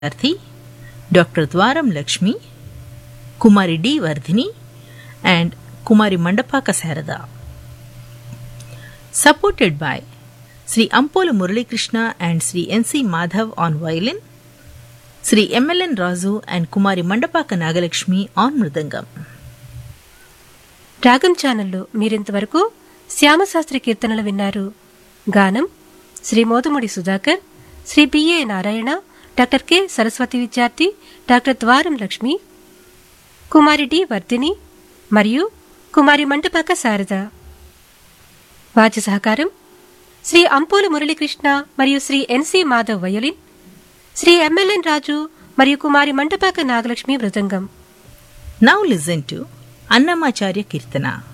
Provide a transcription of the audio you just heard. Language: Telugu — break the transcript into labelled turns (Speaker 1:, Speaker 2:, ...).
Speaker 1: విద్యార్థి doctor Dwaram Lakshmi Kumari D Vardhini and Kumari Mandapaka Sarada supported by Shri Ampolu Muralikrishna and Shri N C Madhav on violin Shri M L N Raju and Kumari Mandapaka Nagalakshmi on mridangam
Speaker 2: Raagam ఛానల్లో మీరింతవరకు శ్యామశాస్త్రి కీర్తనలు విన్నారు గానం Shri Modumudi Sudhakar Shri B A Narayana doctor K Saraswati విద్యార్థి డాక్టర్ ద్వారం లక్ష్మి కుమారి డి వర్ధిని మరియు కుమారి మంటపాక శారద వాద్య సహకారం శ్రీ అంపోలు మురళీకృష్ణ మరియు Shri N C Madhav violin Shri M L N Raju మరియు కుమారి మంటపాక నాగలక్ష్మి మృదంగం
Speaker 1: now listen to Annamacharya Keerthana